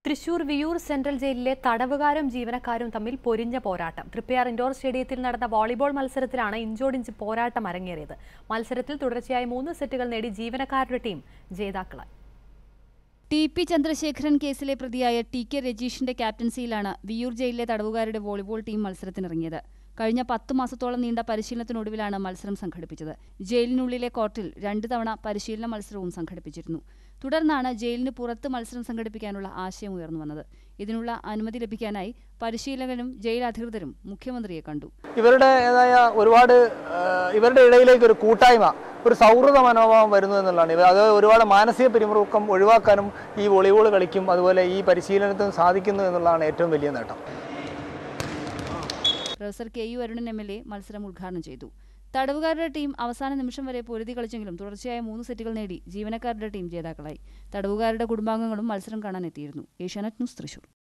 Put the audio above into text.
Thrissur Viyyur central ജയിലിലെ തടവുകാരും ജീവനക്കാരും തമ്മിൽ പൊരിഞ്ഞ പോരാട്ടം തൃപ്പയാർ ഇൻഡോർ സ്റ്റേഡിയത്തിൽ നടന്ന വോളിബോൾ മത്സരത്തിലാണ് ഇഞ്ചോടിഞ്ച് പോരാട്ടം അരങ്ങേറിയത് മത്സരത്തിൽ തുടർച്ചയായി മൂന്ന് സെറ്റുകൾ നേടി ജീവനക്കാരുടെ ടീം ജേതാക്കളായി ടി പി ചന്ദ്രശേഖരൻ കേസിലെ പ്രതിയായ ടി കെ രജീഷിന്റെ ക്യാപ്റ്റൻസിയിലാണ് വിയൂർ ജയിലിലെ തടവുകാരുടെ വോളിബോൾ ടീം മത്സരത്തിനിറങ്ങിയത് കഴിഞ്ഞ പത്ത് മാസത്തോളം നീണ്ട പരിശീലനത്തിനൊടുവിലാണ് മത്സരം സംഘടിപ്പിച്ചത് ജയിലിനുള്ളിലെ കോർട്ടിൽ രണ്ട് തവണ പരിശീലന മത്സരവും സംഘടിപ്പിച്ചിരുന്നു തുടർന്നാണ് ജയിലിന് പുറത്ത് മത്സരം സംഘടിപ്പിക്കാനുള്ള ആശയം ഉയർന്നു വന്നത് ഇതിനുള്ള അനുമതി ലഭിക്കാനായി പരിശീലകനും ജയിൽ അധികൃതരും മുഖ്യമന്ത്രിയെ കണ്ടു ഇവരുടേതായ ഒരുപാട് ആ, ഇവരുടെ ഇടയിലേക്ക് ഒരു കൂട്ടായ്മ ഒരു സൗഹൃദ മനോഭാവം വരുന്നു എന്നുള്ളതാണ് ഇവ- അത് ഒരുപാട് മാനസിക പിരിമുറുക്കം ഒഴിവാക്കാനും ഈ വോളിബോൾ കളിക്കും അതുപോലെ ഈ പരിശീലനത്തിനും സാധിക്കുന്നു എന്നുള്ളതാണ് ഏറ്റവും വലിയ നേട്ടം professor K U Arunan M L A മത്സരം ഉദ്ഘാടനം ചെയ്തു തടവുകാരുടെ ടീം അവസാന നിമിഷം വരെ പൊരുതി കളിച്ചെങ്കിലും തുടർച്ചയായ മൂന്ന് സെറ്റുകൾ നേടി ജീവനക്കാരുടെ ടീം ജേതാക്കളായി തടവുകാരുടെ കുടുംബാംഗങ്ങളും മത്സരം കാണാൻ എത്തിയിരുന്നു ഏഷ്യാനെറ്റ് ന്യൂസ് തൃശൂർ